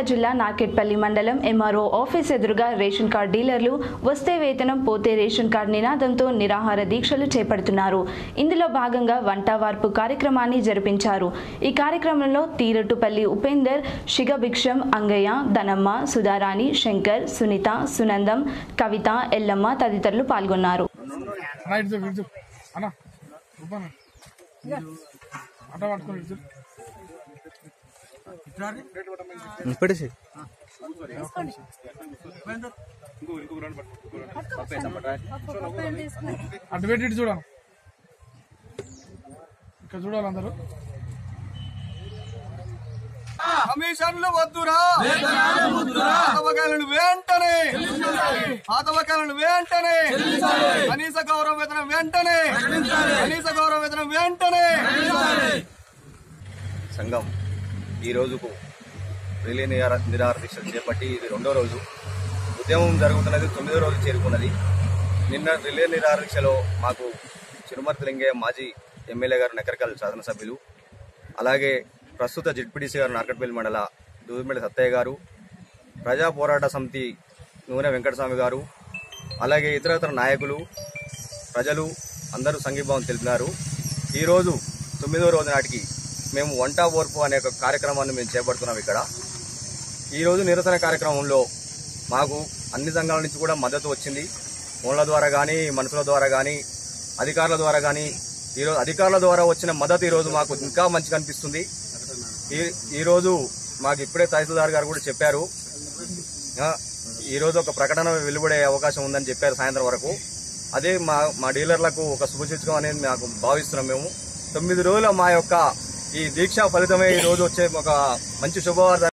జిల్లా నార్కెట్పల్లి మండలం MRO office ఎదురుగా రేషన్ కార్డు డీలర్లు వస్తే వేతనం పోతే రేషన్ కార్డు నినాదంతో నిరాహార దీక్షలు చేపడుతున్నారు ఇందులో భాగంగా వంట వార్పు కార్యక్రమాన్ని జరిపించారు ఈ కార్యక్రమంలో తీరట్టుపల్లి ఉపేందర్ శిగభిక్షం అంగయ్య ధనమ్మ సుధారాణి శంకర్ సునీత సునందం కవిత ఎల్లమ్మ తదితరులు పాల్గొన్నారు రైట్ ఇటు ఇటు అన్న రూపాన అట్ట పట్టుకొని ఇటు పెట్టేసి అటు పెట్టి ఇటు చూడాలి ఇక్కడ చూడాలి అందరూ కమిషన్లు వద్దురా ఆతవకాలను వెంటనే ఆతవకాలను వెంటనే కనీస గౌరవ వేతనం వెంటనే కనీస గౌరవ వేతనం వెంటనే సంఘం ఈ రోజుకు రిలే నిరార నిరాహార దీక్షలు చేపట్టి ఇది రెండో రోజు ఉద్యమం జరుగుతున్నది తొమ్మిదో రోజు చేరుకున్నది నిన్న రిలే నిరాహార దీక్షలో మాకు చిరుమర్తి లింగయ్య మాజీ ఎమ్మెల్యే గారు నకరకల్ శాసనసభ్యులు అలాగే ప్రస్తుత జడ్పీటీసీ గారు నార్కట్పల్లి మండల దూదిమెల్లి సత్తయ్య గారు ప్రజా పోరాట సమితి నూనె వెంకటస్వామి గారు అలాగే ఇతరతర నాయకులు ప్రజలు అందరూ సంఘీభావం తెలిపినారు ఈరోజు తొమ్మిదో రోజు నాటికి మేము వంట ఓర్పు అనే ఒక కార్యక్రమాన్ని మేము చేపడుతున్నాం ఇక్కడ ఈరోజు నిరసన కార్యక్రమంలో మాకు అన్ని సంఘాల నుంచి కూడా మద్దతు వచ్చింది ఫోన్ల ద్వారా కానీ మనుషుల ద్వారా కానీ అధికారుల ద్వారా కానీ ఈరోజు అధికారుల ద్వారా వచ్చిన మద్దతు ఈరోజు మాకు ఇంకా మంచిగా అనిపిస్తుంది ఈ ఈరోజు మాకు ఇప్పుడే తహసీల్దార్ గారు కూడా చెప్పారు ఆ, ఈరోజు ఒక ప్రకటన వెలువడే అవకాశం ఉందని చెప్పారు సాయంత్రం వరకు అదే మా మా డీలర్లకు ఒక శుభసూచకం అనేది మాకు భావిస్తున్నాం మేము తొమ్మిది రోజుల మా యొక్క ఈ దీక్ష ఫలితమే ఈ రోజు వచ్చే ఒక మంచి శుభవార్త